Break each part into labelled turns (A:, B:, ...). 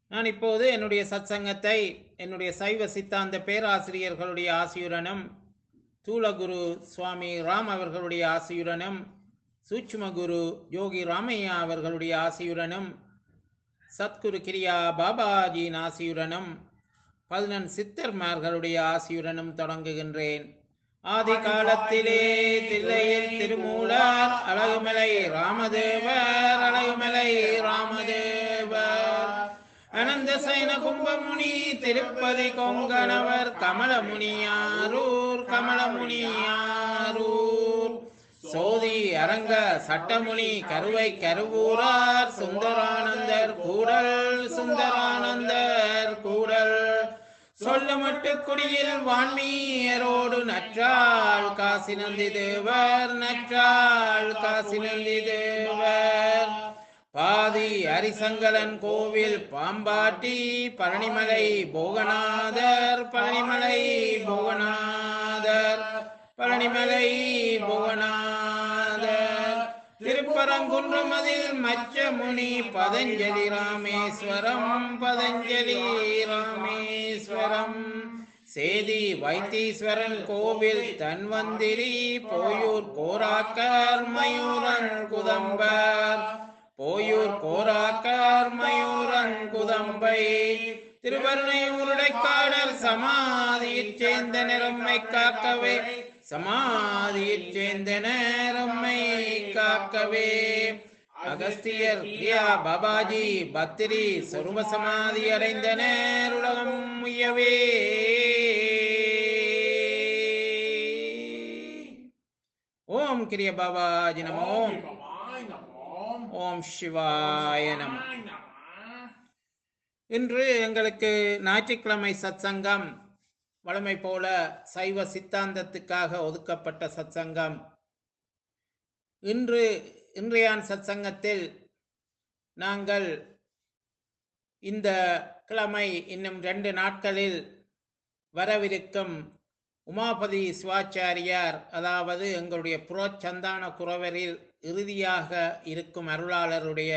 A: நான் இப்போது என்னுடைய சத்சங்கத்தை என்னுடைய சைவ சித்தாந்த பேராசிரியர்களுடைய ஆசியுடனும் தூலகுரு சுவாமி ராம் அவர்களுடைய ஆசியுடனும் சூட்சும குரு யோகி ராமையா அவர்களுடைய ஆசியுடனும் சத்குரு கிரியா பாபாஜியின் ஆசியுடனும் பதினெண் சித்தர்மார்களுடைய ஆசியுடனும் தொடங்குகின்றேன் ஆதி காலத்திலே தில்லையில் திருமூலர் அழகுமலை ராமதேவர் அழகுமலை ராமதேவர் அனந்த சைன கும்பமுனி திருப்பதி கொங்கணவர் கமலமுனியாரூர் கமலமுனியாரூர் சோதி அரங்க சட்டமுனி கருவை கருவூரார் சுந்தரானந்தர் கூடல் சுந்தரானந்தர் கூடல் சொல்லமட்டு குடியில் வான்மீயரோடு நற்றாள் காசி நந்தி தேவர் நற்றாள் காசி நந்தி தேவர் பாதி ஹரிசங்கலன் கோவில் பாம்பாட்டி பழனிமலை போகநாதர் பழனிமலை போகநாதர் பழனிமலை போகநாதர் திருப்பரங்குன்றமதில் மச்சமுனி பதஞ்சலி ராமேஸ்வரம் பதஞ்சலி ராமேஸ்வரம் சேதி வைத்தீஸ்வரன் கோவில் தன்வந்திரி போயூர் கோராக்கர் மயூரன் குதம்பர் போயூர் கோராக்கர் மயூரன் குதம்பை திருவருணை உருடைக்காடல் சமாதியைச் சேர்ந்த நிறம்மை காக்கவே சமாதியைச் சேர்ந்த நேரம்மை காக்கவே அகஸ்தியர் கிரியா பாபாஜி பத்திரி சொருப சமாதி அடைந்த நேருலகம் முயவே ஓம் கிரிய பாபாஜி நம ஓம் ஓம் சிவாய நம இன்று எங்களுக்கு ஞாயிற்றுக்கிழமை சத்சங்கம் வழமை போல சைவ சித்தாந்தத்துக்காக ஒதுக்கப்பட்ட சத்சங்கம் இன்று இன்றையான் சத்சங்கத்தில் நாங்கள் இந்த கிழமை இன்னும் ரெண்டு நாட்களில் வரவிருக்கும் உமாபதி சிவாச்சாரியார் அதாவது எங்களுடைய புறச்சந்தான குறவரில் இறுதியாக இருக்கும் அருளாளருடைய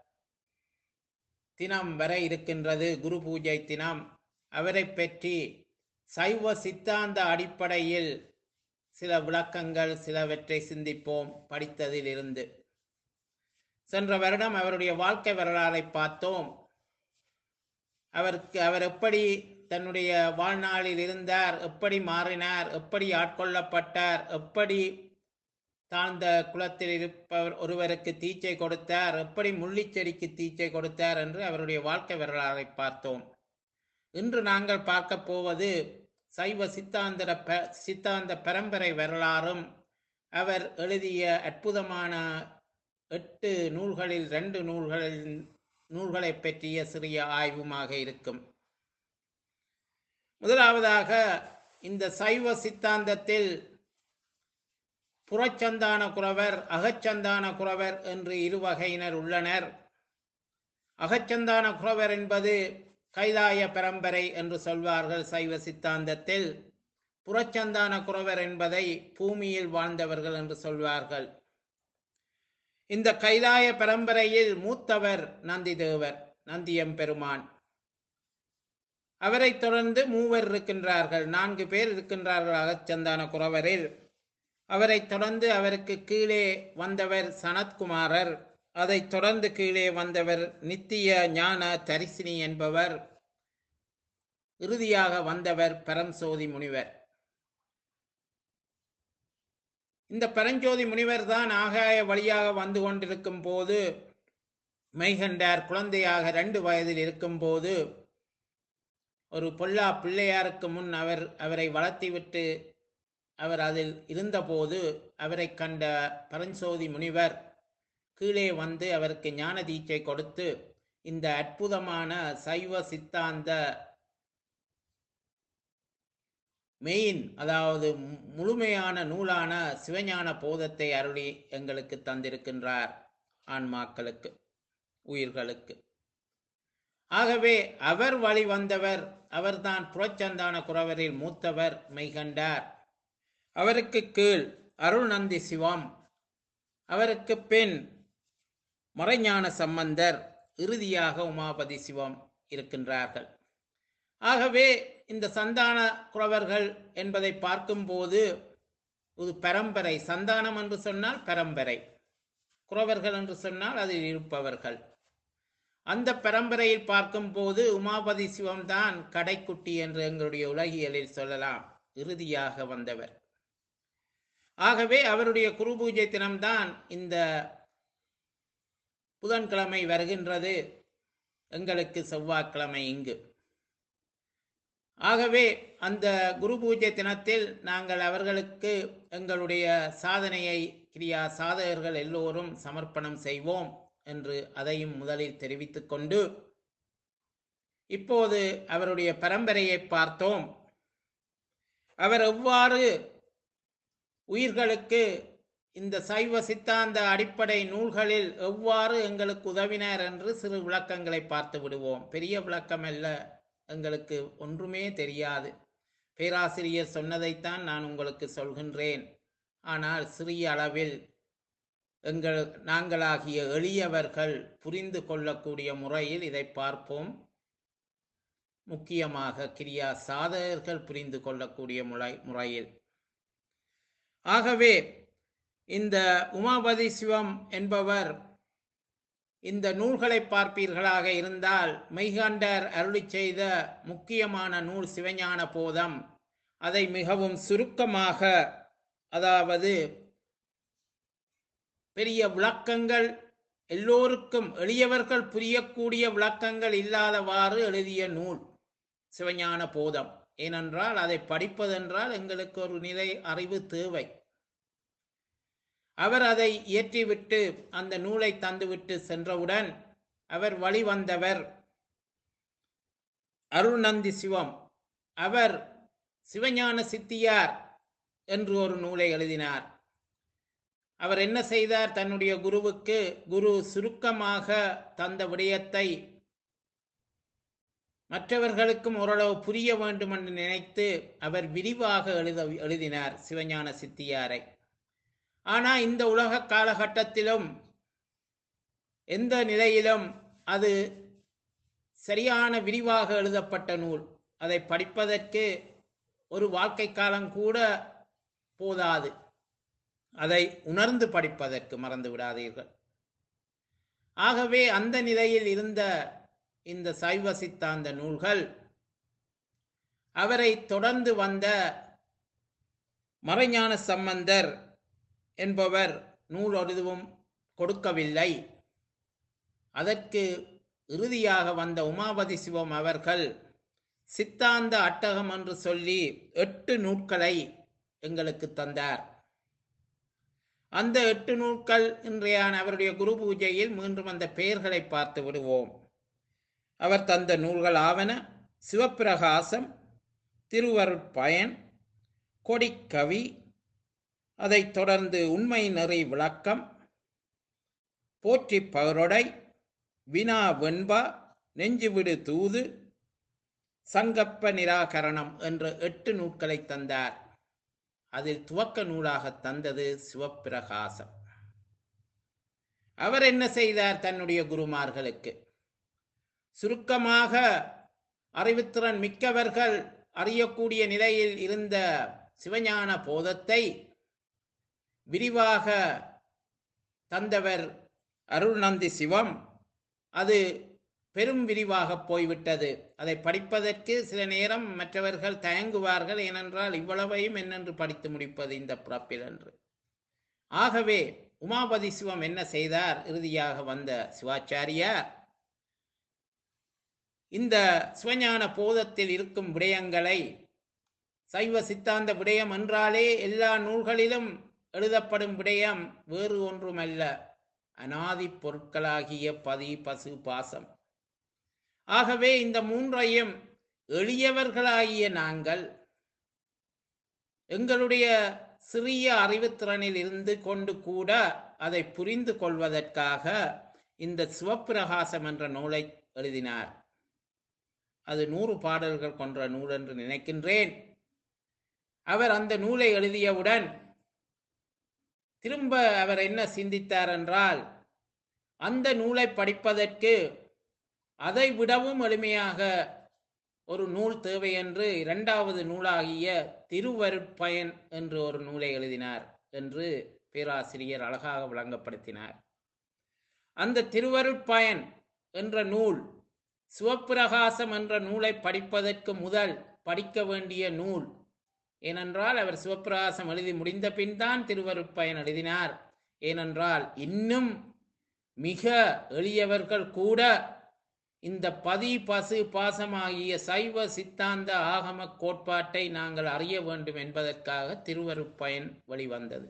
A: தினம் வர இருக்கின்றது குரு பூஜை தினம் அவரை பற்றி சைவ சித்தாந்த அடிப்படையில் சில விளக்கங்கள் சிலவற்றை சிந்திப்போம் படித்ததிலிருந்து சென்ற வருடம் அவருடைய வாழ்க்கை வரலாறை பார்த்தோம் அவருக்கு அவர் எப்படி தன்னுடைய வாழ்நாளில் இருந்தார் எப்படி மாறினார் எப்படி ஆட்கொள்ளப்பட்டார் எப்படி தாழ்ந்த குலத்தில் இருப்பவர் ஒருவருக்கு தீச்சை கொடுத்தார் எப்படி முள்ளிச்செடிக்கு தீச்சை கொடுத்தார் என்று அவருடைய வாழ்க்கை வரலாறை பார்த்தோம் இன்று நாங்கள் பார்க்க போவது சைவ சித்தாந்திர ப சித்தாந்த பரம்பரை வரலாறும் அவர் எழுதிய அற்புதமான எட்டு நூல்களில் ரெண்டு நூல்களில் நூல்களை பற்றிய சிறிய ஆய்வுமாக இருக்கும் முதலாவதாக இந்த சைவ சித்தாந்தத்தில் புறச்சந்தான குறவர் அகச்சந்தான குறவர் என்று இரு வகையினர் உள்ளனர் அகச்சந்தான குறவர் என்பது கைலாய பரம்பரை என்று சொல்வார்கள் சைவ சித்தாந்தத்தில் புறச்சந்தான குறவர் என்பதை பூமியில் வாழ்ந்தவர்கள் என்று சொல்வார்கள் இந்த கைலாய பரம்பரையில் மூத்தவர் நந்திதேவர் நந்தியம் பெருமான் அவரை தொடர்ந்து மூவர் இருக்கின்றார்கள் நான்கு பேர் இருக்கின்றார்கள் அகச்சந்தான குறவரில் அவரை தொடர்ந்து அவருக்கு கீழே வந்தவர் சனத்குமாரர் அதைத் தொடர்ந்து கீழே வந்தவர் நித்திய ஞான தரிசினி என்பவர் இறுதியாக வந்தவர் பரம்சோதி முனிவர் இந்த பரஞ்சோதி முனிவர் தான் ஆகாய வழியாக வந்து கொண்டிருக்கும் போது மெய்கண்டார் குழந்தையாக ரெண்டு வயதில் இருக்கும் போது ஒரு பொல்லா பிள்ளையாருக்கு முன் அவர் அவரை வளர்த்திவிட்டு அவர் அதில் இருந்தபோது அவரை கண்ட பரஞ்சோதி முனிவர் கீழே வந்து அவருக்கு ஞான தீட்சை கொடுத்து இந்த அற்புதமான சைவ சித்தாந்த மெயின் அதாவது முழுமையான நூலான சிவஞான போதத்தை அருளி எங்களுக்கு தந்திருக்கின்றார் ஆன்மாக்களுக்கு உயிர்களுக்கு ஆகவே அவர் வழி வந்தவர் அவர்தான் புறச்சந்தான குறவரில் மூத்தவர் மெய்கண்டார் அவருக்கு கீழ் அருள் நந்தி சிவம் அவருக்கு பின் மறைஞான சம்பந்தர் இறுதியாக உமாபதி சிவம் இருக்கின்றார்கள் ஆகவே இந்த சந்தான குறவர்கள் என்பதை பார்க்கும்போது இது பரம்பரை சந்தானம் என்று சொன்னால் பரம்பரை குறவர்கள் என்று சொன்னால் அதில் இருப்பவர்கள் அந்த பரம்பரையில் பார்க்கும்போது உமாபதி சிவம்தான் கடைக்குட்டி என்று எங்களுடைய உலகியலில் சொல்லலாம் இறுதியாக வந்தவர் ஆகவே அவருடைய குரு பூஜை தினம்தான் இந்த புதன்கிழமை வருகின்றது எங்களுக்கு செவ்வாய்க்கிழமை இங்கு ஆகவே அந்த குரு பூஜை தினத்தில் நாங்கள் அவர்களுக்கு எங்களுடைய சாதனையை கிரியா சாதகர்கள் எல்லோரும் சமர்ப்பணம் செய்வோம் என்று அதையும் முதலில் தெரிவித்துக் கொண்டு இப்போது அவருடைய பரம்பரையை பார்த்தோம் அவர் எவ்வாறு உயிர்களுக்கு இந்த சைவ சித்தாந்த அடிப்படை நூல்களில் எவ்வாறு எங்களுக்கு உதவினார் என்று சிறு விளக்கங்களை பார்த்து விடுவோம் பெரிய விளக்கம் அல்ல எங்களுக்கு ஒன்றுமே தெரியாது பேராசிரியர் சொன்னதைத்தான் நான் உங்களுக்கு சொல்கின்றேன் ஆனால் சிறிய அளவில் எங்கள் நாங்களாகிய எளியவர்கள் புரிந்து கொள்ளக்கூடிய முறையில் இதை பார்ப்போம் முக்கியமாக கிரியா சாதகர்கள் புரிந்து கொள்ளக்கூடிய முறை முறையில் ஆகவே இந்த உமாபதி சிவம் என்பவர் இந்த நூல்களை பார்ப்பீர்களாக இருந்தால் மெய்கண்டர் அருளி செய்த முக்கியமான நூல் சிவஞான போதம் அதை மிகவும் சுருக்கமாக அதாவது பெரிய விளக்கங்கள் எல்லோருக்கும் எளியவர்கள் புரியக்கூடிய விளக்கங்கள் இல்லாதவாறு எழுதிய நூல் சிவஞான போதம் ஏனென்றால் அதை படிப்பதென்றால் எங்களுக்கு ஒரு நிலை அறிவு தேவை அவர் அதை இயற்றிவிட்டு அந்த நூலை தந்துவிட்டு சென்றவுடன் அவர் வழிவந்தவர் அருள்நந்தி சிவம் அவர் சிவஞான சித்தியார் என்று ஒரு நூலை எழுதினார் அவர் என்ன செய்தார் தன்னுடைய குருவுக்கு குரு சுருக்கமாக தந்த விடயத்தை மற்றவர்களுக்கும் ஓரளவு புரிய வேண்டும் என்று நினைத்து அவர் விரிவாக எழுத எழுதினார் சிவஞான சித்தியாரை ஆனா இந்த உலக காலகட்டத்திலும் எந்த நிலையிலும் அது சரியான விரிவாக எழுதப்பட்ட நூல் அதை படிப்பதற்கு ஒரு வாழ்க்கை காலம் கூட போதாது அதை உணர்ந்து படிப்பதற்கு மறந்து விடாதீர்கள் ஆகவே அந்த நிலையில் இருந்த இந்த சைவ சித்தாந்த நூல்கள் அவரை தொடர்ந்து வந்த மறைஞான சம்பந்தர் என்பவர் நூல் எதுவும் கொடுக்கவில்லை அதற்கு இறுதியாக வந்த உமாபதி சிவம் அவர்கள் சித்தாந்த அட்டகம் என்று சொல்லி எட்டு நூட்களை எங்களுக்கு தந்தார் அந்த எட்டு நூல்கள் இன்றையான அவருடைய குரு பூஜையில் மீண்டும் அந்த பெயர்களை பார்த்து விடுவோம் அவர் தந்த நூல்கள் ஆவன சிவப்பிரகாசம் திருவருட்பயன் கொடிக்கவி அதைத் தொடர்ந்து உண்மை நெறி விளக்கம் போற்றி பகரொடை வினா வெண்பா நெஞ்சுவிடு தூது சங்கப்ப நிராகரணம் என்ற எட்டு நூல்களை தந்தார் அதில் துவக்க நூலாக தந்தது சிவப்பிரகாசம் அவர் என்ன செய்தார் தன்னுடைய குருமார்களுக்கு சுருக்கமாக அறிவுத்திறன் மிக்கவர்கள் அறியக்கூடிய நிலையில் இருந்த சிவஞான போதத்தை விரிவாக தந்தவர் அருள்நந்தி சிவம் அது பெரும் விரிவாக போய்விட்டது அதை படிப்பதற்கு சில நேரம் மற்றவர்கள் தயங்குவார்கள் ஏனென்றால் இவ்வளவையும் என்னென்று படித்து முடிப்பது இந்த பிறப்பில் என்று ஆகவே உமாபதி சிவம் என்ன செய்தார் இறுதியாக வந்த சிவாச்சாரியார் இந்த சிவஞான போதத்தில் இருக்கும் விடயங்களை சைவ சித்தாந்த விடயம் என்றாலே எல்லா நூல்களிலும் எழுதப்படும் விடயம் வேறு ஒன்றுமல்ல அனாதி பொருட்களாகிய பதி பசு பாசம் ஆகவே இந்த மூன்றையும் எளியவர்களாகிய நாங்கள் எங்களுடைய சிறிய அறிவுத்திறனில் இருந்து கொண்டு கூட அதை புரிந்து கொள்வதற்காக இந்த சிவப்பிரகாசம் என்ற நூலை எழுதினார் அது நூறு பாடல்கள் கொன்ற நூல் என்று நினைக்கின்றேன் அவர் அந்த நூலை எழுதியவுடன் திரும்ப அவர் என்ன சிந்தித்தார் என்றால் அந்த நூலை படிப்பதற்கு அதை விடவும் எளிமையாக ஒரு நூல் தேவை என்று இரண்டாவது நூலாகிய திருவருட்பயன் என்று ஒரு நூலை எழுதினார் என்று பேராசிரியர் அழகாக விளங்கப்படுத்தினார் அந்த திருவருட்பயன் என்ற நூல் சிவப்பிரகாசம் என்ற நூலை படிப்பதற்கு முதல் படிக்க வேண்டிய நூல் ஏனென்றால் அவர் சிவப்பிரகாசம் எழுதி முடிந்த பின் தான் திருவருட்பயன் எழுதினார் ஏனென்றால் இன்னும் மிக எளியவர்கள் கூட இந்த பதி பசு பாசமாகிய சைவ சித்தாந்த ஆகம கோட்பாட்டை நாங்கள் அறிய வேண்டும் என்பதற்காக திருவருட்பயன் வெளிவந்தது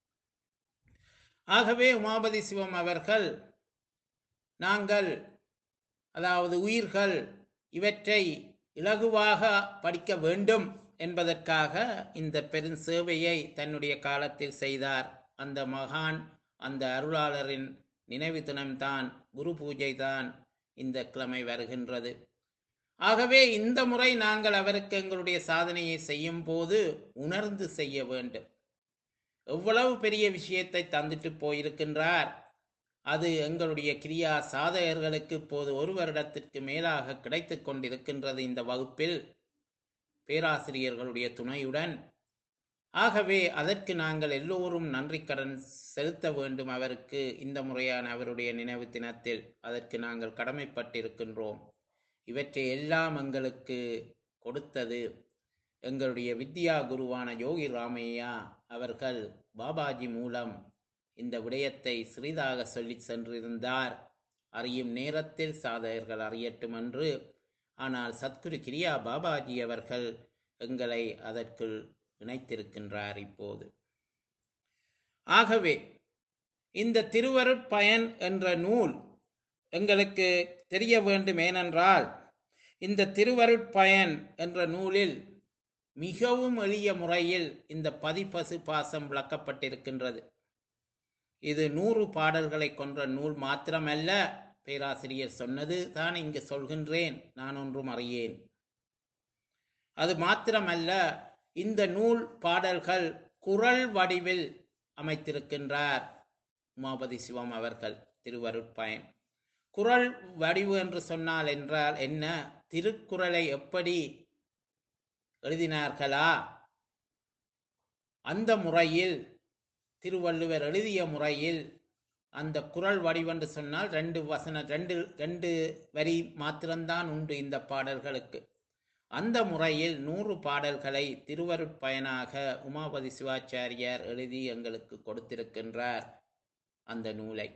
A: ஆகவே உமாபதி சிவம் அவர்கள் நாங்கள் அதாவது உயிர்கள் இவற்றை இலகுவாக படிக்க வேண்டும் என்பதற்காக இந்த பெரும் சேவையை தன்னுடைய காலத்தில் செய்தார் அந்த மகான் அந்த அருளாளரின் நினைவு தினம்தான் குரு பூஜை தான் இந்த கிழமை வருகின்றது ஆகவே இந்த முறை நாங்கள் அவருக்கு எங்களுடைய சாதனையை செய்யும் போது உணர்ந்து செய்ய வேண்டும் எவ்வளவு பெரிய விஷயத்தை தந்துட்டு போயிருக்கின்றார் அது எங்களுடைய கிரியா சாதகர்களுக்கு இப்போது ஒரு வருடத்திற்கு மேலாக கிடைத்து கொண்டிருக்கின்றது இந்த வகுப்பில் பேராசிரியர்களுடைய துணையுடன் ஆகவே அதற்கு நாங்கள் எல்லோரும் நன்றி கடன் செலுத்த வேண்டும் அவருக்கு இந்த முறையான அவருடைய நினைவு தினத்தில் அதற்கு நாங்கள் கடமைப்பட்டிருக்கின்றோம் இவற்றை எல்லாம் எங்களுக்கு கொடுத்தது எங்களுடைய வித்யா குருவான யோகி ராமையா அவர்கள் பாபாஜி மூலம் இந்த விடயத்தை சிறிதாக சொல்லி சென்றிருந்தார் அறியும் நேரத்தில் சாதகர்கள் அறியட்டும் என்று ஆனால் சத்குரு கிரியா பாபாஜி அவர்கள் எங்களை அதற்குள் இணைத்திருக்கின்றார் இப்போது ஆகவே இந்த திருவருட்பயன் என்ற நூல் எங்களுக்கு தெரிய வேண்டும் ஏனென்றால் இந்த திருவருட்பயன் என்ற நூலில் மிகவும் எளிய முறையில் இந்த பதிப்பசு பாசம் விளக்கப்பட்டிருக்கின்றது இது நூறு பாடல்களை கொன்ற நூல் மாத்திரமல்ல பேராசிரியர் சொன்னது தான் இங்கு சொல்கின்றேன் நான் ஒன்றும் அறியேன் அது மாத்திரமல்ல இந்த நூல் பாடல்கள் குரல் வடிவில் அமைத்திருக்கின்றார் உமாபதி சிவம் அவர்கள் திருவருட்பயன் குரல் வடிவு என்று சொன்னால் என்றால் என்ன திருக்குறளை எப்படி எழுதினார்களா அந்த முறையில் திருவள்ளுவர் எழுதிய முறையில் அந்த குரல் வடிவென்று சொன்னால் ரெண்டு வசன ரெண்டு ரெண்டு வரி மாத்திரம்தான் உண்டு இந்த பாடல்களுக்கு அந்த முறையில் நூறு பாடல்களை திருவருட்பயனாக உமாபதி சிவாச்சாரியார் எழுதி எங்களுக்கு கொடுத்திருக்கின்றார் அந்த நூலை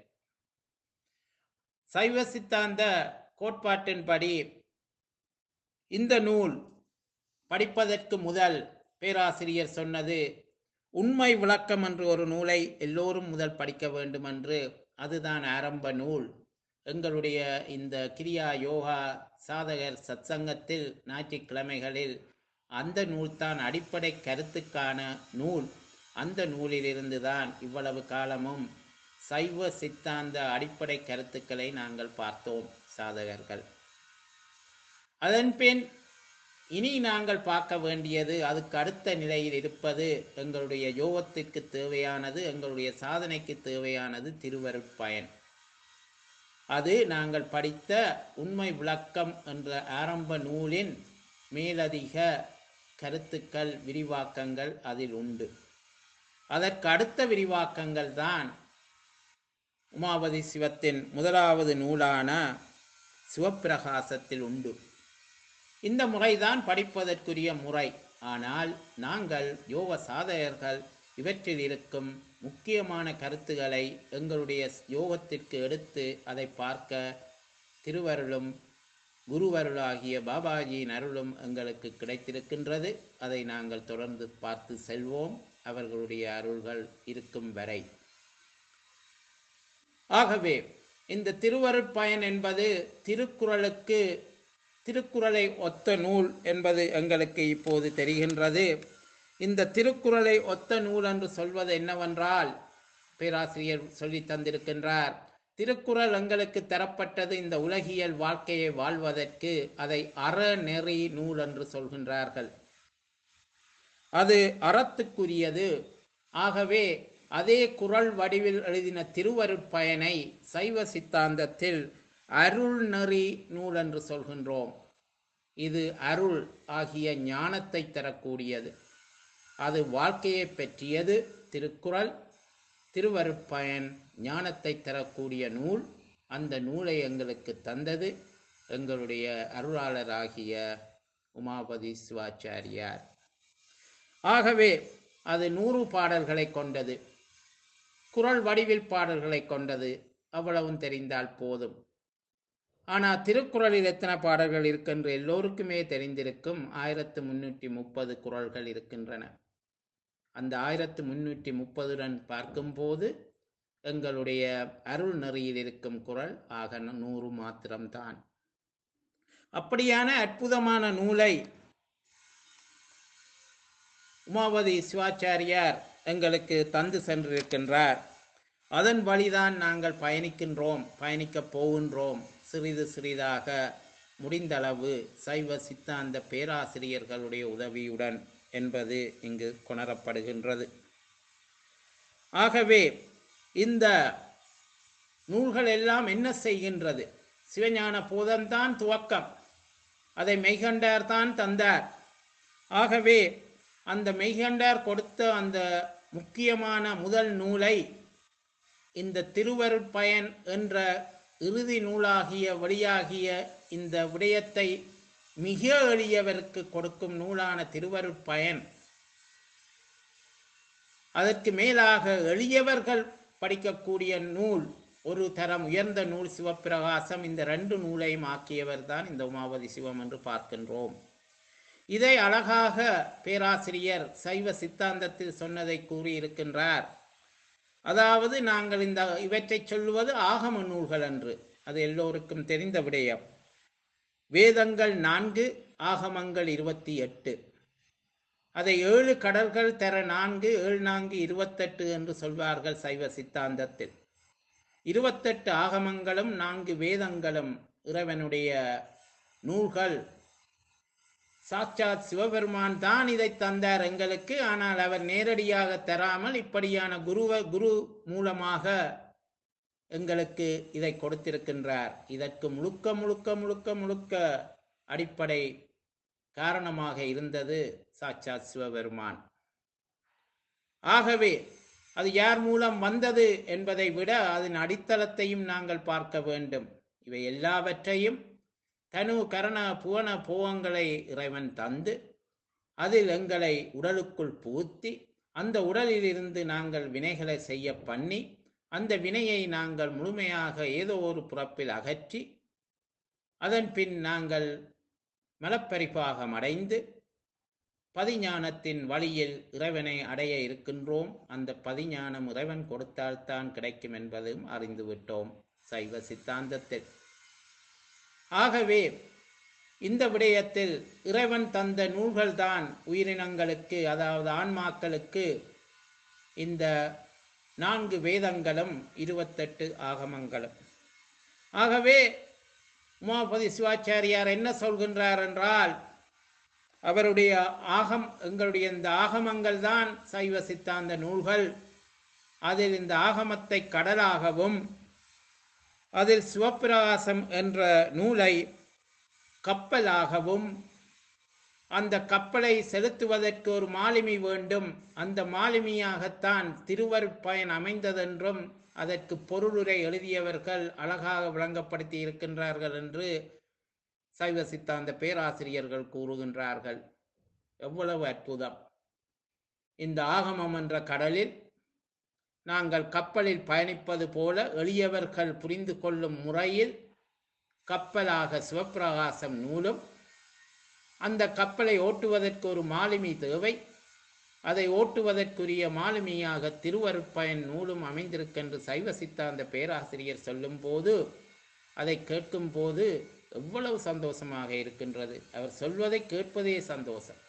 A: சைவ சித்தாந்த கோட்பாட்டின்படி இந்த நூல் படிப்பதற்கு முதல் பேராசிரியர் சொன்னது உண்மை விளக்கம் என்று ஒரு நூலை எல்லோரும் முதல் படிக்க வேண்டும் என்று அதுதான் ஆரம்ப நூல் எங்களுடைய இந்த கிரியா யோகா சாதகர் சத்சங்கத்தில் ஞாயிற்றுக்கிழமைகளில் அந்த நூல்தான் அடிப்படை கருத்துக்கான நூல் அந்த நூலிலிருந்து தான் இவ்வளவு காலமும் சைவ சித்தாந்த அடிப்படை கருத்துக்களை நாங்கள் பார்த்தோம் சாதகர்கள் அதன்பின் இனி நாங்கள் பார்க்க வேண்டியது அதுக்கு அடுத்த நிலையில் இருப்பது எங்களுடைய யோகத்திற்கு தேவையானது எங்களுடைய சாதனைக்கு தேவையானது திருவருட்பயன் அது நாங்கள் படித்த உண்மை விளக்கம் என்ற ஆரம்ப நூலின் மேலதிக கருத்துக்கள் விரிவாக்கங்கள் அதில் உண்டு அதற்கு அடுத்த விரிவாக்கங்கள் தான் உமாபதி சிவத்தின் முதலாவது நூலான சிவப்பிரகாசத்தில் உண்டு இந்த முறைதான் படிப்பதற்குரிய முறை ஆனால் நாங்கள் யோக சாதகர்கள் இவற்றில் இருக்கும் முக்கியமான கருத்துக்களை எங்களுடைய யோகத்திற்கு எடுத்து அதை பார்க்க திருவருளும் குருவருளாகிய பாபாஜியின் அருளும் எங்களுக்கு கிடைத்திருக்கின்றது அதை நாங்கள் தொடர்ந்து பார்த்து செல்வோம் அவர்களுடைய அருள்கள் இருக்கும் வரை ஆகவே இந்த திருவருட்பயன் என்பது திருக்குறளுக்கு திருக்குறளை ஒத்த நூல் என்பது எங்களுக்கு இப்போது தெரிகின்றது இந்த திருக்குறளை ஒத்த நூல் என்று சொல்வது என்னவென்றால் பேராசிரியர் சொல்லி தந்திருக்கின்றார் திருக்குறள் எங்களுக்கு தரப்பட்டது இந்த உலகியல் வாழ்க்கையை வாழ்வதற்கு அதை அறநெறி நூல் என்று சொல்கின்றார்கள் அது அறத்துக்குரியது ஆகவே அதே குறள் வடிவில் எழுதின திருவருட்பயனை சைவ சித்தாந்தத்தில் அருள் நெறி நூல் என்று சொல்கின்றோம் இது அருள் ஆகிய ஞானத்தை தரக்கூடியது அது வாழ்க்கையை பற்றியது திருக்குறள் திருவருட்பயன் ஞானத்தை தரக்கூடிய நூல் அந்த நூலை எங்களுக்கு தந்தது எங்களுடைய அருளாளராகிய உமாபதி சிவாச்சாரியார் ஆகவே அது நூறு பாடல்களை கொண்டது குறள் வடிவில் பாடல்களை கொண்டது அவ்வளவும் தெரிந்தால் போதும் ஆனால் திருக்குறளில் எத்தனை பாடல்கள் இருக்கின்ற எல்லோருக்குமே தெரிந்திருக்கும் ஆயிரத்து முன்னூற்றி முப்பது குறள்கள் இருக்கின்றன அந்த ஆயிரத்து முன்னூற்றி முப்பதுடன் பார்க்கும்போது எங்களுடைய அருள் நெறியில் இருக்கும் குறள் ஆக நூறு மாத்திரம்தான் அப்படியான அற்புதமான நூலை உமாவதி சிவாச்சாரியார் எங்களுக்கு தந்து சென்றிருக்கின்றார் அதன் வழிதான் நாங்கள் பயணிக்கின்றோம் பயணிக்கப் போகின்றோம் சிறிது சிறிதாக முடிந்தளவு சைவ சித்தாந்த பேராசிரியர்களுடைய உதவியுடன் என்பது இங்கு கொணரப்படுகின்றது ஆகவே இந்த நூல்கள் எல்லாம் என்ன செய்கின்றது சிவஞான போதம்தான் துவக்கம் அதை மெய்கண்டார் தான் தந்தார் ஆகவே அந்த மெய்கண்டார் கொடுத்த அந்த முக்கியமான முதல் நூலை இந்த திருவருட்பயன் என்ற இறுதி நூலாகிய வழியாகிய இந்த விடயத்தை மிக எளியவருக்கு கொடுக்கும் நூலான திருவருட்பயன் அதற்கு மேலாக எளியவர்கள் படிக்கக்கூடிய நூல் ஒரு தரம் உயர்ந்த நூல் சிவப்பிரகாசம் இந்த ரெண்டு நூலையும் ஆக்கியவர் தான் இந்த உமாவதி சிவம் என்று பார்க்கின்றோம் இதை அழகாக பேராசிரியர் சைவ சித்தாந்தத்தில் சொன்னதை கூறியிருக்கின்றார் அதாவது நாங்கள் இந்த இவற்றை சொல்லுவது ஆகம நூல்கள் என்று அது எல்லோருக்கும் தெரிந்த விடயம் வேதங்கள் நான்கு ஆகமங்கள் இருபத்தி எட்டு அதை ஏழு கடல்கள் தர நான்கு ஏழு நான்கு இருபத்தெட்டு என்று சொல்வார்கள் சைவ சித்தாந்தத்தில் இருபத்தெட்டு ஆகமங்களும் நான்கு வேதங்களும் இறைவனுடைய நூல்கள் சாட்சாத் சிவபெருமான் தான் இதை தந்தார் எங்களுக்கு ஆனால் அவர் நேரடியாக தராமல் இப்படியான குருவ குரு மூலமாக எங்களுக்கு இதை கொடுத்திருக்கின்றார் இதற்கு முழுக்க முழுக்க முழுக்க முழுக்க அடிப்படை காரணமாக இருந்தது சாட்சாத் சிவபெருமான் ஆகவே அது யார் மூலம் வந்தது என்பதை விட அதன் அடித்தளத்தையும் நாங்கள் பார்க்க வேண்டும் இவை எல்லாவற்றையும் தனு கரண புவன போகங்களை இறைவன் தந்து அதில் எங்களை உடலுக்குள் புகுத்தி அந்த உடலிலிருந்து நாங்கள் வினைகளை செய்ய பண்ணி அந்த வினையை நாங்கள் முழுமையாக ஏதோ ஒரு புறப்பில் அகற்றி அதன் பின் நாங்கள் மலப்பரிபாகம் அடைந்து பதிஞானத்தின் வழியில் இறைவனை அடைய இருக்கின்றோம் அந்த பதிஞானம் இறைவன் கொடுத்தால்தான் கிடைக்கும் என்பதும் அறிந்துவிட்டோம் சைவ சித்தாந்தத்தில் ஆகவே இந்த விடயத்தில் இறைவன் தந்த நூல்கள்தான் உயிரினங்களுக்கு அதாவது ஆன்மாக்களுக்கு இந்த நான்கு வேதங்களும் இருபத்தெட்டு ஆகமங்களும் ஆகவே உமாபதி சிவாச்சாரியார் என்ன சொல்கின்றார் என்றால் அவருடைய ஆகம் எங்களுடைய இந்த ஆகமங்கள் தான் சைவ சித்தாந்த நூல்கள் அதில் இந்த ஆகமத்தை கடலாகவும் அதில் சிவப்பிரகாசம் என்ற நூலை கப்பலாகவும் அந்த கப்பலை செலுத்துவதற்கு ஒரு மாலுமி வேண்டும் அந்த மாலுமியாகத்தான் திருவருட்பயன் அமைந்ததென்றும் அதற்கு பொருளுரை எழுதியவர்கள் அழகாக விளங்கப்படுத்தி இருக்கின்றார்கள் என்று சைவ சித்தாந்த பேராசிரியர்கள் கூறுகின்றார்கள் எவ்வளவு அற்புதம் இந்த ஆகமம் என்ற கடலில் நாங்கள் கப்பலில் பயணிப்பது போல எளியவர்கள் புரிந்து கொள்ளும் முறையில் கப்பலாக சிவப்பிரகாசம் நூலும் அந்த கப்பலை ஓட்டுவதற்கு ஒரு மாலுமி தேவை அதை ஓட்டுவதற்குரிய மாலுமியாக திருவருட்பயன் நூலும் அமைந்திருக்கென்று சைவ சித்தாந்த பேராசிரியர் சொல்லும்போது அதை கேட்கும் போது எவ்வளவு சந்தோஷமாக இருக்கின்றது அவர் சொல்வதை கேட்பதே சந்தோஷம்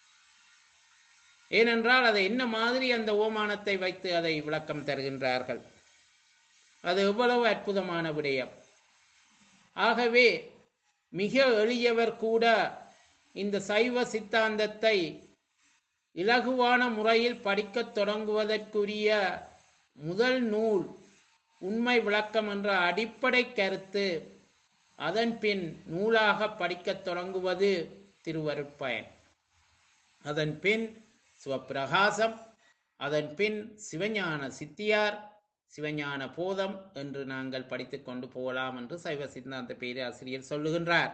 A: ஏனென்றால் அதை என்ன மாதிரி அந்த ஓமானத்தை வைத்து அதை விளக்கம் தருகின்றார்கள் அது எவ்வளவு அற்புதமான விடயம் ஆகவே மிக எளியவர் கூட இந்த சைவ சித்தாந்தத்தை இலகுவான முறையில் படிக்கத் தொடங்குவதற்குரிய முதல் நூல் உண்மை விளக்கம் என்ற அடிப்படை கருத்து அதன் பின் நூலாக படிக்கத் தொடங்குவது திருவருட்பயன் அதன் பின் சிவப்பிரகாசம் அதன் பின் சிவஞான சித்தியார் சிவஞான போதம் என்று நாங்கள் படித்துக் கொண்டு போகலாம் என்று சைவ சித்தாந்த பேராசிரியர் சொல்லுகின்றார்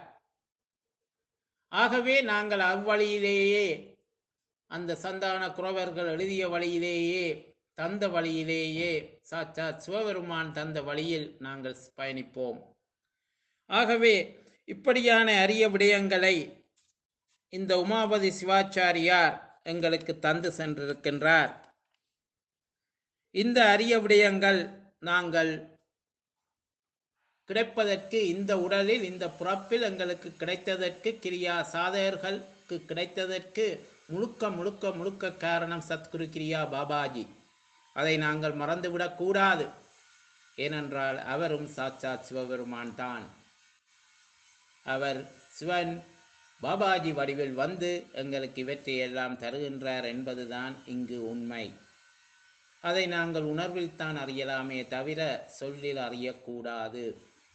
A: ஆகவே நாங்கள் அவ்வழியிலேயே அந்த சந்தான குறவர்கள் எழுதிய வழியிலேயே தந்த வழியிலேயே சாட்சாத் சிவபெருமான் தந்த வழியில் நாங்கள் பயணிப்போம் ஆகவே இப்படியான அரிய விடயங்களை இந்த உமாபதி சிவாச்சாரியார் எங்களுக்கு தந்து சென்றிருக்கின்றார் இந்த அரிய விடயங்கள் நாங்கள் கிடைப்பதற்கு இந்த உடலில் இந்த பிறப்பில் எங்களுக்கு கிடைத்ததற்கு கிரியா சாதகர்களுக்கு கிடைத்ததற்கு முழுக்க முழுக்க முழுக்க காரணம் சத்குரு கிரியா பாபாஜி அதை நாங்கள் மறந்துவிடக் கூடாது ஏனென்றால் அவரும் சாட்சாத் சிவபெருமான் தான் அவர் சிவன் பாபாஜி வடிவில் வந்து எங்களுக்கு இவற்றை எல்லாம் தருகின்றார் என்பதுதான் இங்கு உண்மை அதை நாங்கள் உணர்வில் தான் அறியலாமே தவிர சொல்லில் அறியக்கூடாது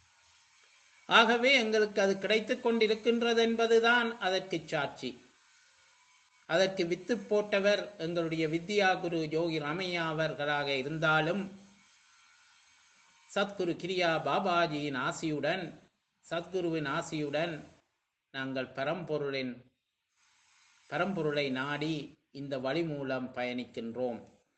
A: ஆகவே எங்களுக்கு அது கிடைத்துக் கொண்டிருக்கின்றது என்பதுதான் அதற்கு சாட்சி அதற்கு வித்து போட்டவர் எங்களுடைய வித்யா குரு யோகி ராமையா அவர்களாக இருந்தாலும் சத்குரு கிரியா பாபாஜியின் ஆசியுடன் சத்குருவின் ஆசியுடன் நாங்கள் பரம்பொருளின் பரம்பொருளை நாடி இந்த வழி மூலம் பயணிக்கின்றோம்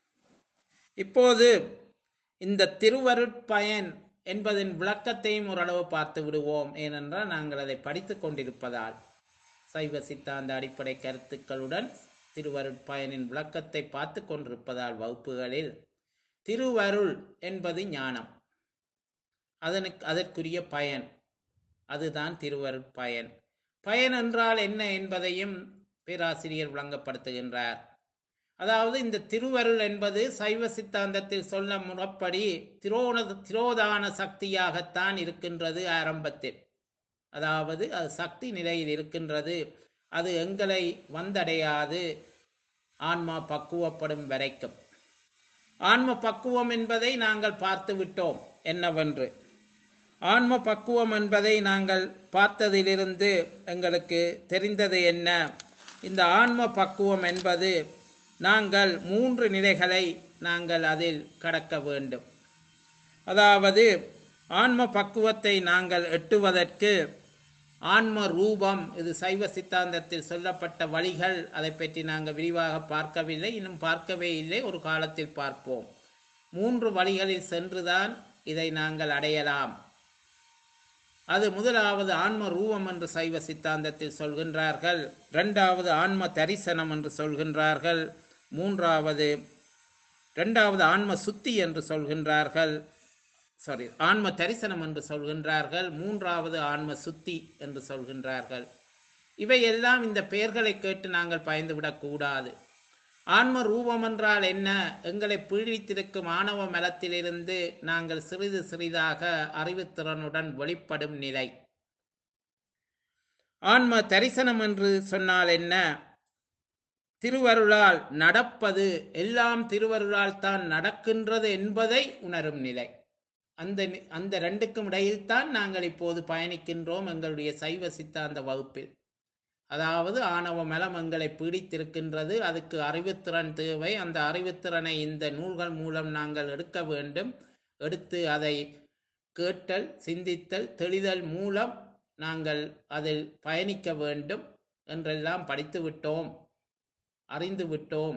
A: இப்போது இந்த திருவருட்பயன் என்பதன் விளக்கத்தையும் ஓரளவு பார்த்து விடுவோம் ஏனென்றால் நாங்கள் அதை படித்து கொண்டிருப்பதால் சைவ சித்தாந்த அடிப்படை கருத்துக்களுடன் திருவருட்பயனின் விளக்கத்தை பார்த்து கொண்டிருப்பதால் வகுப்புகளில் திருவருள் என்பது ஞானம் அதனுக்கு அதற்குரிய பயன் அதுதான் திருவருட்பயன் பயன் என்றால் என்ன என்பதையும் பேராசிரியர் விளங்கப்படுத்துகின்றார் அதாவது இந்த திருவருள் என்பது சைவ சித்தாந்தத்தில் சொல்ல முறப்படி திரோண திரோதான சக்தியாகத்தான் இருக்கின்றது ஆரம்பத்தில் அதாவது அது சக்தி நிலையில் இருக்கின்றது அது எங்களை வந்தடையாது ஆன்மா பக்குவப்படும் வரைக்கும் ஆன்ம பக்குவம் என்பதை நாங்கள் பார்த்து விட்டோம் என்னவென்று ஆன்ம பக்குவம் என்பதை நாங்கள் பார்த்ததிலிருந்து எங்களுக்கு தெரிந்தது என்ன இந்த ஆன்ம பக்குவம் என்பது நாங்கள் மூன்று நிலைகளை நாங்கள் அதில் கடக்க வேண்டும் அதாவது ஆன்ம பக்குவத்தை நாங்கள் எட்டுவதற்கு ஆன்ம ரூபம் இது சைவ சித்தாந்தத்தில் சொல்லப்பட்ட வழிகள் அதை பற்றி நாங்கள் விரிவாக பார்க்கவில்லை இன்னும் பார்க்கவே இல்லை ஒரு காலத்தில் பார்ப்போம் மூன்று வழிகளில் சென்றுதான் இதை நாங்கள் அடையலாம் அது முதலாவது ஆன்ம ரூபம் என்று சைவ சித்தாந்தத்தில் சொல்கின்றார்கள் இரண்டாவது ஆன்ம தரிசனம் என்று சொல்கின்றார்கள் மூன்றாவது இரண்டாவது ஆன்ம சுத்தி என்று சொல்கின்றார்கள் சாரி ஆன்ம தரிசனம் என்று சொல்கின்றார்கள் மூன்றாவது ஆன்ம சுத்தி என்று சொல்கின்றார்கள் இவை எல்லாம் இந்த பெயர்களை கேட்டு நாங்கள் பயந்துவிடக் கூடாது ஆன்ம ரூபம் என்றால் என்ன எங்களை பீடித்திருக்கும் ஆணவ மலத்திலிருந்து நாங்கள் சிறிது சிறிதாக அறிவுத்திறனுடன் வெளிப்படும் நிலை ஆன்ம தரிசனம் என்று சொன்னால் என்ன திருவருளால் நடப்பது எல்லாம் திருவருளால் தான் நடக்கின்றது என்பதை உணரும் நிலை அந்த நி- அந்த ரெண்டுக்கும் இடையில் தான் நாங்கள் இப்போது பயணிக்கின்றோம் எங்களுடைய சைவ சித்தாந்த வகுப்பில் அதாவது ஆணவ மலம் எங்களை பீடித்திருக்கின்றது அதுக்கு அறிவுத்திறன் தேவை அந்த அறிவுத்திறனை இந்த நூல்கள் மூலம் நாங்கள் எடுக்க வேண்டும் எடுத்து அதை கேட்டல் சிந்தித்தல் தெளிதல் மூலம் நாங்கள் அதில் பயணிக்க வேண்டும் என்றெல்லாம் படித்து விட்டோம் அறிந்து விட்டோம்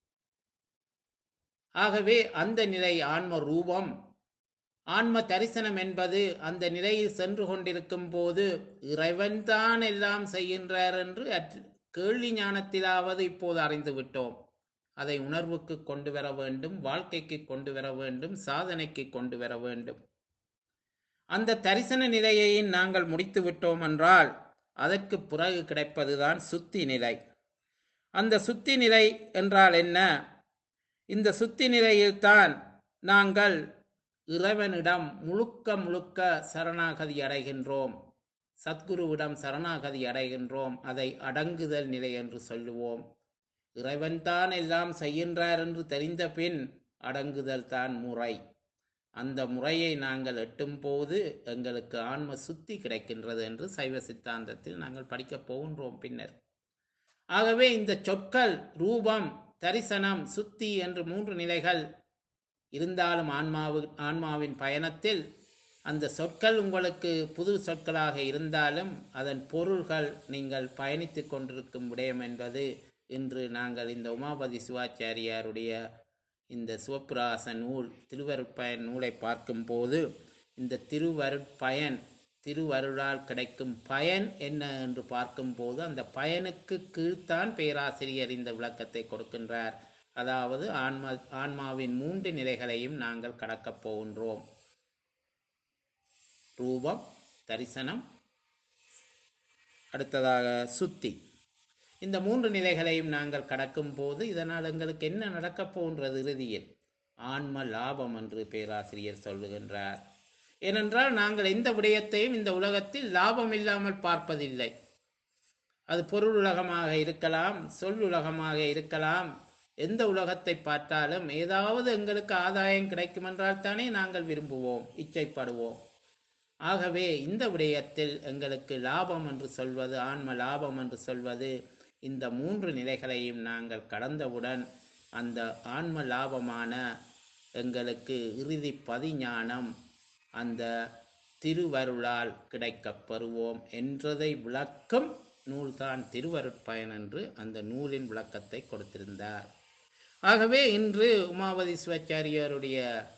A: ஆகவே அந்த நிலை ஆன்ம ரூபம் ஆன்ம தரிசனம் என்பது அந்த நிலையில் சென்று கொண்டிருக்கும் போது இறைவன்தான் எல்லாம் செய்கின்றார் என்று அற்று- கேள்வி ஞானத்திலாவது இப்போது அறிந்து விட்டோம் அதை உணர்வுக்கு கொண்டு வர வேண்டும் வாழ்க்கைக்கு கொண்டு வர வேண்டும் சாதனைக்கு கொண்டு வர வேண்டும் அந்த தரிசன நிலையை நாங்கள் முடித்து விட்டோம் என்றால் அதற்கு பிறகு கிடைப்பதுதான் சுத்தி நிலை அந்த சுத்தி நிலை என்றால் என்ன இந்த சுத்தி நிலையில்தான் நாங்கள் இறைவனிடம் முழுக்க முழுக்க சரணாகதி அடைகின்றோம் சத்குருவிடம் சரணாகதி அடைகின்றோம் அதை அடங்குதல் நிலை என்று சொல்லுவோம் இறைவன்தான் எல்லாம் செய்கின்றார் என்று தெரிந்த பின் அடங்குதல் தான் முறை அந்த முறையை நாங்கள் எட்டும் போது எங்களுக்கு ஆன்ம சுத்தி கிடைக்கின்றது என்று சைவ சித்தாந்தத்தில் நாங்கள் படிக்கப் போகின்றோம் பின்னர் ஆகவே இந்த சொற்கள் ரூபம் தரிசனம் சுத்தி என்று மூன்று நிலைகள் இருந்தாலும் ஆன்மாவு ஆன்மாவின் பயணத்தில் அந்த சொற்கள் உங்களுக்கு புது சொற்களாக இருந்தாலும் அதன் பொருள்கள் நீங்கள் பயணித்துக் கொண்டிருக்கும் விடயம் என்பது இன்று நாங்கள் இந்த உமாபதி சிவாச்சாரியாருடைய இந்த சிவப்புராச நூல் திருவருட்பயன் நூலை பார்க்கும்போது இந்த திருவருட்பயன் திருவருளால் கிடைக்கும் பயன் என்ன என்று பார்க்கும்போது அந்த பயனுக்கு கீழ்த்தான் பேராசிரியர் இந்த விளக்கத்தை கொடுக்கின்றார் அதாவது ஆன்மா ஆன்மாவின் மூன்று நிலைகளையும் நாங்கள் கடக்கப் போகின்றோம் ரூபம் தரிசனம் அடுத்ததாக சுத்தி இந்த மூன்று நிலைகளையும் நாங்கள் கடக்கும் போது இதனால் எங்களுக்கு என்ன நடக்கப் போகின்றது இறுதியில் ஆன்ம லாபம் என்று பேராசிரியர் சொல்லுகின்றார் ஏனென்றால் நாங்கள் எந்த விடயத்தையும் இந்த உலகத்தில் லாபம் இல்லாமல் பார்ப்பதில்லை அது பொருள் உலகமாக இருக்கலாம் சொல் உலகமாக இருக்கலாம் எந்த உலகத்தை பார்த்தாலும் ஏதாவது எங்களுக்கு ஆதாயம் கிடைக்கும் என்றால் தானே நாங்கள் விரும்புவோம் இச்சைப்படுவோம் ஆகவே இந்த விடயத்தில் எங்களுக்கு லாபம் என்று சொல்வது ஆன்ம லாபம் என்று சொல்வது இந்த மூன்று நிலைகளையும் நாங்கள் கடந்தவுடன் அந்த ஆன்ம லாபமான எங்களுக்கு இறுதி பதிஞானம் அந்த திருவருளால் கிடைக்கப் பெறுவோம் என்றதை விளக்கும் நூல்தான் திருவருட்பயன் என்று அந்த நூலின் விளக்கத்தை கொடுத்திருந்தார் ஆகவே இன்று உமாவதி சிவாச்சாரியருடைய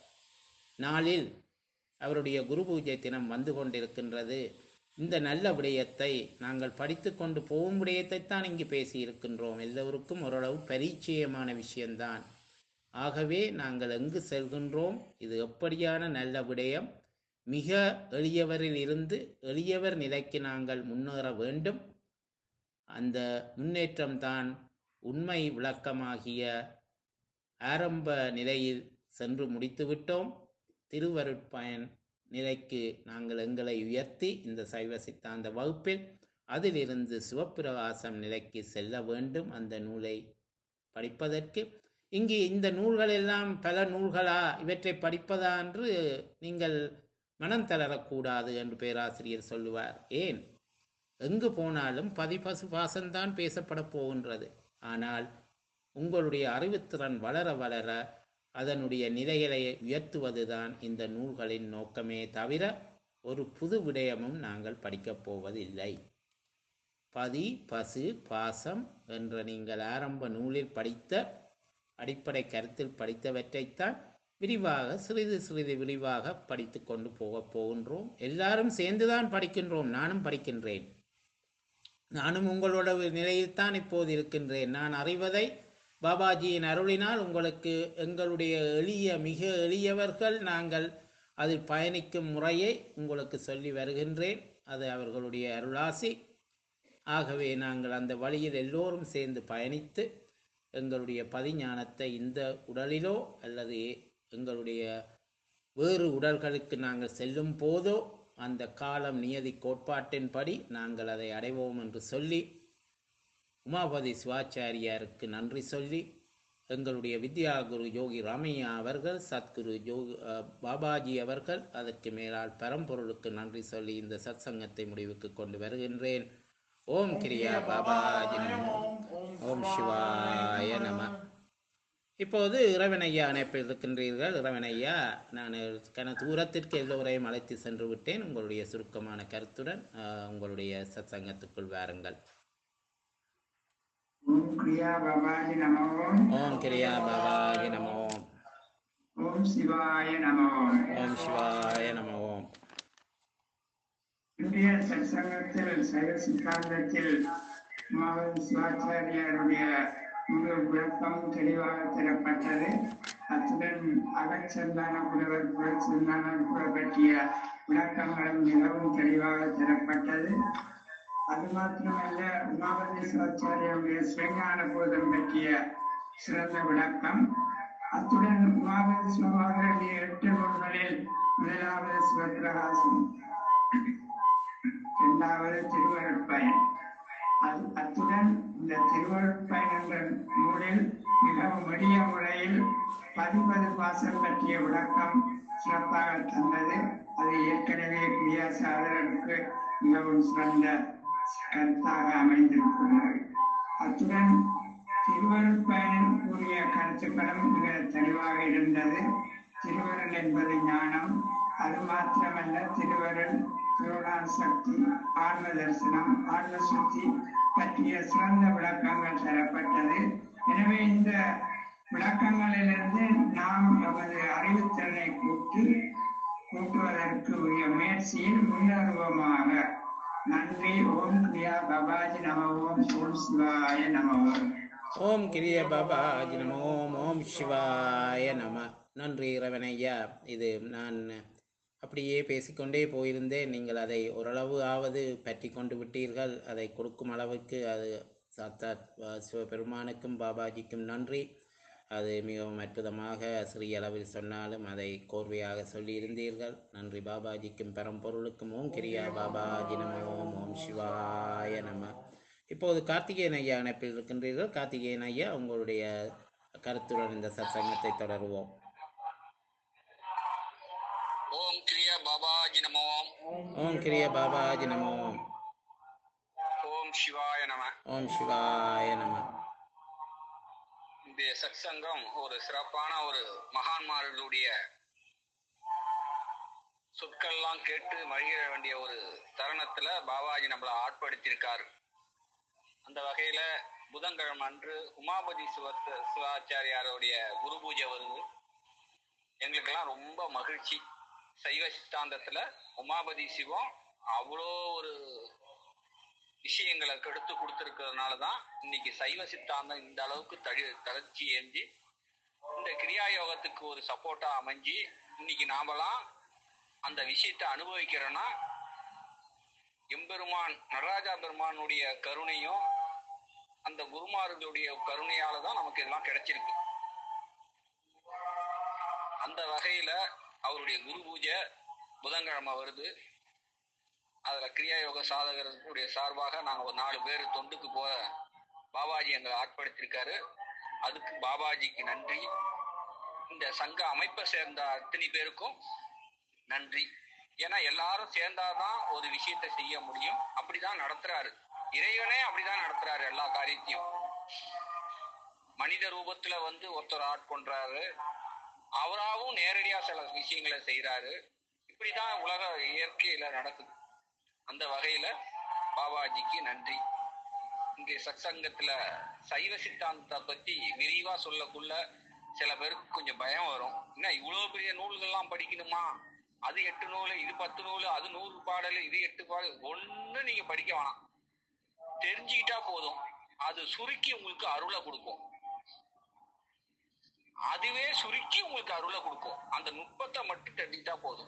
A: நாளில் அவருடைய குரு பூஜை தினம் வந்து கொண்டிருக்கின்றது இந்த நல்ல விடயத்தை நாங்கள் படித்து கொண்டு போகும் விடயத்தை தான் இங்கு பேசி இருக்கின்றோம் எல்லோருக்கும் ஓரளவு பரிச்சயமான விஷயம்தான் ஆகவே நாங்கள் எங்கு செல்கின்றோம் இது எப்படியான நல்ல விடயம் மிக எளியவரில் இருந்து எளியவர் நிலைக்கு நாங்கள் முன்னேற வேண்டும் அந்த முன்னேற்றம்தான் உண்மை விளக்கமாகிய ஆரம்ப நிலையில் சென்று முடித்துவிட்டோம் திருவருட்பயன் நிலைக்கு நாங்கள் எங்களை உயர்த்தி இந்த சைவ சித்தாந்த வகுப்பில் அதிலிருந்து சிவப்பிரகாசம் நிலைக்கு செல்ல வேண்டும் அந்த நூலை படிப்பதற்கு இங்கு இந்த நூல்கள் எல்லாம் பல நூல்களா இவற்றை படிப்பதா என்று நீங்கள் மனம் தளரக்கூடாது என்று பேராசிரியர் சொல்லுவார் ஏன் எங்கு போனாலும் பதிபசு பாசம்தான் பேசப்பட போகின்றது ஆனால் உங்களுடைய அறிவுத்திறன் வளர வளர அதனுடைய நிலைகளை உயர்த்துவதுதான் இந்த நூல்களின் நோக்கமே தவிர ஒரு புது விடயமும் நாங்கள் படிக்கப் போவதில்லை பதி பசு பாசம் என்ற நீங்கள் ஆரம்ப நூலில் படித்த அடிப்படை கருத்தில் படித்தவற்றைத்தான் விரிவாக சிறிது சிறிது விரிவாக படித்து கொண்டு போக போகின்றோம் எல்லாரும் சேர்ந்துதான் படிக்கின்றோம் நானும் படிக்கின்றேன் நானும் உங்களோட நிலையில்தான் இப்போது இருக்கின்றேன் நான் அறிவதை பாபாஜியின் அருளினால் உங்களுக்கு எங்களுடைய எளிய மிக எளியவர்கள் நாங்கள் அதில் பயணிக்கும் முறையை உங்களுக்கு சொல்லி வருகின்றேன் அது அவர்களுடைய அருளாசி ஆகவே நாங்கள் அந்த வழியில் எல்லோரும் சேர்ந்து பயணித்து எங்களுடைய பதிஞானத்தை இந்த உடலிலோ அல்லது எங்களுடைய வேறு உடல்களுக்கு நாங்கள் செல்லும் போதோ அந்த காலம் நியதி கோட்பாட்டின்படி நாங்கள் அதை அடைவோம் என்று சொல்லி உமாபதி சிவாச்சாரியாருக்கு நன்றி சொல்லி எங்களுடைய வித்யாகுரு யோகி ராமையா அவர்கள் சத்குரு யோகி அஹ், பாபாஜி அவர்கள் அதற்கு மேலால் பரம்பொருளுக்கு நன்றி சொல்லி இந்த சத்சங்கத்தை முடிவுக்கு கொண்டு வருகின்றேன் ஓம் கிரியா பாபாஜி நமோ ஓம் சிவாய நம இப்போது இறைவனையா அணைப்பில் இருக்கின்றீர்கள் இறைவனையா நான் கன தூரத்திற்கு எல்லோரையும் அழைத்து சென்று விட்டேன் உங்களுடைய சுருக்கமான கருத்துடன் அஹ், உங்களுடைய சத்சங்கத்துக்குள் வாருங்கள்
B: ஓம் கிரியா பாபாஜி நமோ
A: ஓம் கிரியா பாபாஜி நமோ
B: ஓம் சிவாய நமோ
A: ஓம் சிவாய நம ஓம்
B: இந்திய சத்சங்கத்தில் சைவ சித்தாந்தத்தில் மாவன் சிவாச்சாரியாருடைய முழு விளக்கம் தெளிவாக தரப்பட்டது அத்துடன் அகச்சந்தான புலவர் புறச்சந்தான புலவர் பற்றிய விளக்கங்களும் மிகவும் தெளிவாக தரப்பட்டது அது மாத்திரமல்ல உமாவதி சிவாச்சாரியாருடைய சிவஞான போதம் பற்றிய சிறந்த விளக்கம் அத்துடன் உமாவதி சிவமாதருடைய எட்டு நூல்களில் முதலாவது சிவபிரகாசம் இரண்டாவது திருவருட்பயன் அது அத்துடன் இந்த திருவருட்பயன் என்ற நூலில் மிகவும் எளிய முறையில் பதிபது பாசம் பற்றிய விளக்கம் சிறப்பாக தந்தது அது ஏற்கனவே பிரியா சாதனருக்கு மிகவும் சிறந்த கருத்தாக அமைந்திருக்கிறது அத்துடன் திருவருள் பயனில் கூறிய கருத்துக்களும் மிக தெளிவாக இருந்தது திருவருள் என்பது ஞானம் அது மாத்திரமல்ல திருவருள் திருநாள் சக்தி ஆன்ம தரிசனம் ஆன்ம சுத்தி பற்றிய சிறந்த விளக்கங்கள் தரப்பட்டது எனவே இந்த விளக்கங்களிலிருந்து நாம் நமது அறிவுத்திறனை கூட்டி கூட்டுவதற்கு உரிய முயற்சியில் முன்னேறுவோமாக நன்றி ஓம் கிரியா பபாஜி நம ஓம் ஓம் சிவாய நம ஓம்
A: ஓம் கிரிய பாபாஜி நம ஓம் ஓம் சிவாய நம நன்றி இறைவனையா இது நான் அப்படியே பேசிக்கொண்டே போயிருந்தேன் நீங்கள் அதை ஓரளவு ஆவது பற்றி கொண்டு விட்டீர்கள் அதை கொடுக்கும் அளவுக்கு அது சாத்தாத் வ- சிவபெருமானுக்கும் பாபாஜிக்கும் நன்றி அது மிகவும் அற்புதமாக சிறிய அளவில் சொன்னாலும் அதை கோர்வையாக சொல்லியிருந்தீர்கள் நன்றி பாபாஜிக்கும் பரம்பொருளுக்கும் ஓம் கிரியா பாபாஜி நம ஓம் ஓம் சிவாய நம இப்போது கார்த்திகேயன் ஐயா இணைப்பில் இருக்கின்றீர்கள் கார்த்திகேயன் ஐயா உங்களுடைய கருத்துடன் இந்த சத்சங்கத்தை தொடருவோம்
C: ஓம் கிரியா பாபாஜி நமோ
A: ஓம் கிரிய பாபாஜி நமோ
C: ஓம் சிவாய நம
A: ஓம் சிவாய நம
C: இந்த சத்சங்கம் ஒரு சிறப்பான ஒரு மகான்மார்களுடைய சொற்கள்லாம் கேட்டு மகிழ வேண்டிய ஒரு தருணத்துல பாபாஜி நம்மளை ஆட்படுத்தியிருக்காரு அந்த வகையில புதன்கிழமை அன்று உமாபதி சிவத்த சிவாச்சாரியாருடைய குரு பூஜை வருது எங்களுக்கெல்லாம் ரொம்ப மகிழ்ச்சி சைவ சித்தாந்தத்துல உமாபதி சிவம் அவ்வளோ ஒரு விஷயங்களை எடுத்து கொடுத்துருக்கிறதுனால தான் இன்னைக்கு சைவ சித்தாந்தம் இந்த அளவுக்கு தழி தளர்ச்சி ஏந்தி இந்த கிரியா யோகத்துக்கு ஒரு சப்போர்ட்டா அமைஞ்சு இன்னைக்கு நாமெல்லாம் அந்த விஷயத்தை அனுபவிக்கிறோன்னா எம்பெருமான் நடராஜா பெருமானுடைய கருணையும் அந்த குருமார்களுடைய கருணையால தான் நமக்கு இதெல்லாம் கிடைச்சிருக்கு அந்த வகையில அவருடைய குரு பூஜை புதன்கிழமை வருது அதுல கிரியா யோக சாதகர்களுடைய சார்பாக நாங்க ஒரு நாலு பேர் தொண்டுக்கு போக பாபாஜி எங்களை ஆட்படுத்தியிருக்காரு அதுக்கு பாபாஜிக்கு நன்றி இந்த சங்க அமைப்பை சேர்ந்த அத்தனை பேருக்கும் நன்றி ஏன்னா எல்லாரும் சேர்ந்தாதான் ஒரு விஷயத்தை செய்ய முடியும் அப்படிதான் நடத்துறாரு இறைவனே அப்படிதான் நடத்துறாரு எல்லா காரியத்தையும் மனித ரூபத்துல வந்து ஒருத்தர் ஆட்கொண்டாரு அவராவும் நேரடியா சில விஷயங்களை செய்யறாரு இப்படிதான் உலக இயற்கையில நடக்குது அந்த வகையில பாபாஜிக்கு நன்றி இங்கே சத்சங்கத்துல சைவ சித்தாந்தத்தை பத்தி விரிவா சொல்லக்குள்ள சில பேருக்கு கொஞ்சம் பயம் வரும் என்ன இவ்வளவு பெரிய நூல்கள்லாம் படிக்கணுமா அது எட்டு நூல் இது பத்து நூல் அது நூறு பாடல் இது எட்டு பாடல் ஒண்ணு நீங்க படிக்க வேணாம் தெரிஞ்சுக்கிட்டா போதும் அது சுருக்கி உங்களுக்கு அருளை கொடுக்கும் அதுவே சுருக்கி உங்களுக்கு அருளை கொடுக்கும் அந்த நுட்பத்தை மட்டும் தெரிஞ்சுக்கிட்டா போதும்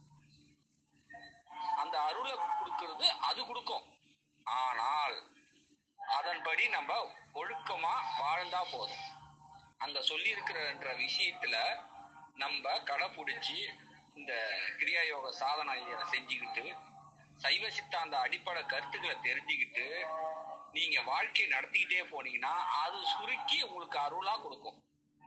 C: அந்த அருளை கொடுக்கிறது அது கொடுக்கும் ஆனால் அதன்படி நம்ம ஒழுக்கமா வாழ்ந்தா போதும் அங்க சொல்லி இருக்கிறன்ற விஷயத்துல நம்ம கடைபிடிச்சு இந்த கிரியா யோக சாதனையை செஞ்சுக்கிட்டு சைவ சித்தாந்த அடிப்படை கருத்துக்களை தெரிஞ்சுக்கிட்டு நீங்க வாழ்க்கையை நடத்திக்கிட்டே போனீங்கன்னா அது சுருக்கி உங்களுக்கு அருளா கொடுக்கும்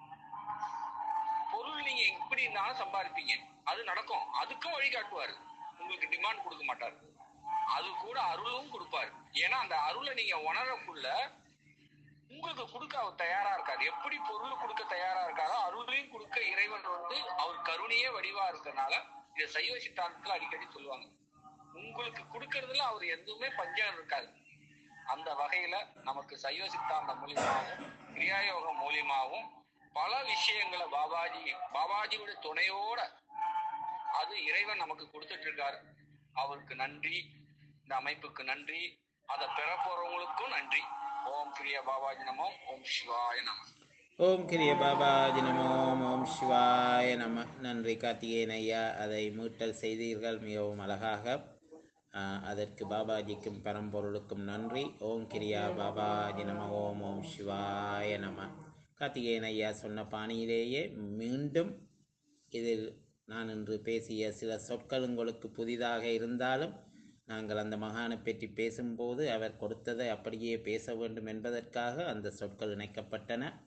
C: பொருள் நீங்க எப்படி இருந்தாலும் சம்பாதிப்பீங்க அது நடக்கும் அதுக்கும் வழிகாட்டுவாரு உங்களுக்கு டிமாண்ட் கொடுக்க மாட்டார் அது கூட அருளும் கொடுப்பாரு ஏன்னா அந்த அருளை நீங்க உணரக்குள்ள உங்களுக்கு கொடுக்க அவர் தயாரா இருக்காரு எப்படி பொருள் கொடுக்க தயாரா இருக்காரோ அருளையும் கொடுக்க இறைவன் வந்து அவர் கருணையே வடிவா இருக்கறனால இதை சைவ சித்தாந்தத்துல அடிக்கடி சொல்லுவாங்க உங்களுக்கு கொடுக்கறதுல அவர் எதுவுமே பஞ்சம் இருக்காது அந்த வகையில நமக்கு சைவ சித்தாந்தம் மூலியமாகவும் கிரியாயோகம் மூலியமாகவும் பல விஷயங்களை பாபாஜி பாபாஜியோட துணையோட அது இறைவன் நமக்கு கொடுத்துட்டு இருக்காரு அவருக்கு நன்றி இந்த அமைப்புக்கு நன்றி அதை பெற போறவங்களுக்கும் நன்றி ஓம் கிரியா பாபாஜி நமோ ஓம் சிவாய நம
A: ஓம் கிரிய பாபாஜி நமோ ஓம் ஓம் சிவாய நம நன்றி கார்த்திகேயன் ஐயா அதை மீட்டல் செய்தீர்கள் மிகவும் அழகாக ஆஹ், அதற்கு பாபாஜிக்கும் பரம்பொருளுக்கும் நன்றி ஓம் கிரியா பாபாஜி நம ஓம் ஓம் சிவாய நம கார்த்திகேயன் ஐயா சொன்ன பாணியிலேயே மீண்டும் இதில் நான் இன்று பேசிய சில சொற்கள் உங்களுக்கு புதிதாக இருந்தாலும் நாங்கள் அந்த மகானை பற்றி பேசும்போது அவர் கொடுத்ததை அப்படியே பேச வேண்டும் என்பதற்காக அந்த சொற்கள் இணைக்கப்பட்டன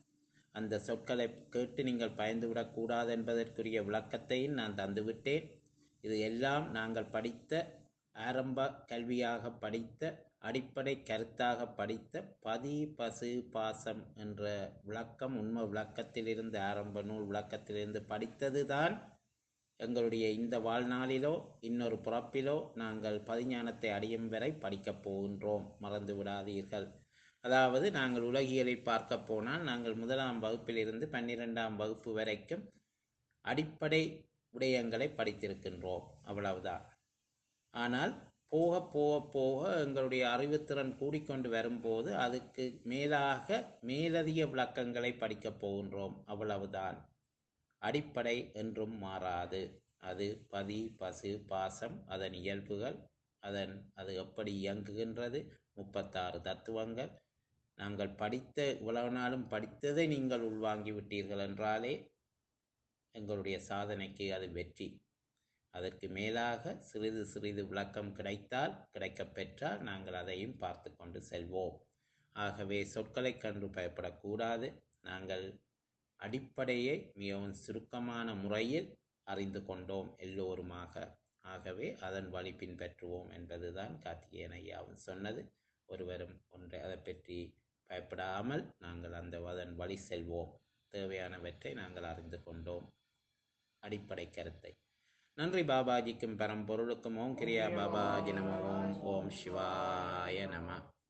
A: அந்த சொற்களை கேட்டு நீங்கள் பயந்துவிடக்கூடாது என்பதற்குரிய விளக்கத்தையும் நான் தந்துவிட்டேன் இது எல்லாம் நாங்கள் படித்த ஆரம்ப கல்வியாக படித்த அடிப்படை கருத்தாக படித்த பதி பசு பாசம் என்ற விளக்கம் உண்மை விளக்கத்திலிருந்து ஆரம்ப நூல் விளக்கத்திலிருந்து படித்ததுதான் எங்களுடைய இந்த வாழ்நாளிலோ இன்னொரு பிறப்பிலோ நாங்கள் பதிஞானத்தை அடையும் வரை படிக்கப் போகின்றோம் மறந்து விடாதீர்கள் அதாவது நாங்கள் உலகியலை பார்க்க போனால் நாங்கள் முதலாம் வகுப்பிலிருந்து பன்னிரெண்டாம் வகுப்பு வரைக்கும் அடிப்படை விடயங்களை படித்திருக்கின்றோம் அவ்வளவுதான் ஆனால் போக போக போக எங்களுடைய அறிவுத்திறன் கூடிக்கொண்டு வரும்போது அதுக்கு மேலாக மேலதிக விளக்கங்களை படிக்கப் போகின்றோம் அவ்வளவுதான் அடிப்படை என்றும் மாறாது அது பதி பசு பாசம் அதன் இயல்புகள் அதன் அது எப்படி இயங்குகின்றது முப்பத்தாறு தத்துவங்கள் நாங்கள் படித்த இவ்வளவு நாளும் படித்ததை நீங்கள் உள்வாங்கி விட்டீர்கள் என்றாலே எங்களுடைய சாதனைக்கு அது வெற்றி அதற்கு மேலாக சிறிது சிறிது விளக்கம் கிடைத்தால் கிடைக்கப் பெற்றால் நாங்கள் அதையும் பார்த்து கொண்டு செல்வோம் ஆகவே சொற்களைக் கண்டு பயப்படக்கூடாது நாங்கள் அடிப்படையை மிகவும் சுருக்கமான முறையில் அறிந்து கொண்டோம் எல்லோருமாக ஆகவே அதன் வழி பின்பற்றுவோம் என்பதுதான் கார்த்திகேயன் ஐயாவும் சொன்னது ஒருவரும் ஒன்றை அதை பற்றி பயப்படாமல் நாங்கள் அந்த அதன் வழி செல்வோம் தேவையானவற்றை நாங்கள் அறிந்து கொண்டோம் அடிப்படை கருத்தை நன்றி பாபாஜிக்கும் பரம்பொருளுக்கும் ஓம் கிரியா பாபாஜி நம ஓம் ஓம் சிவாய நம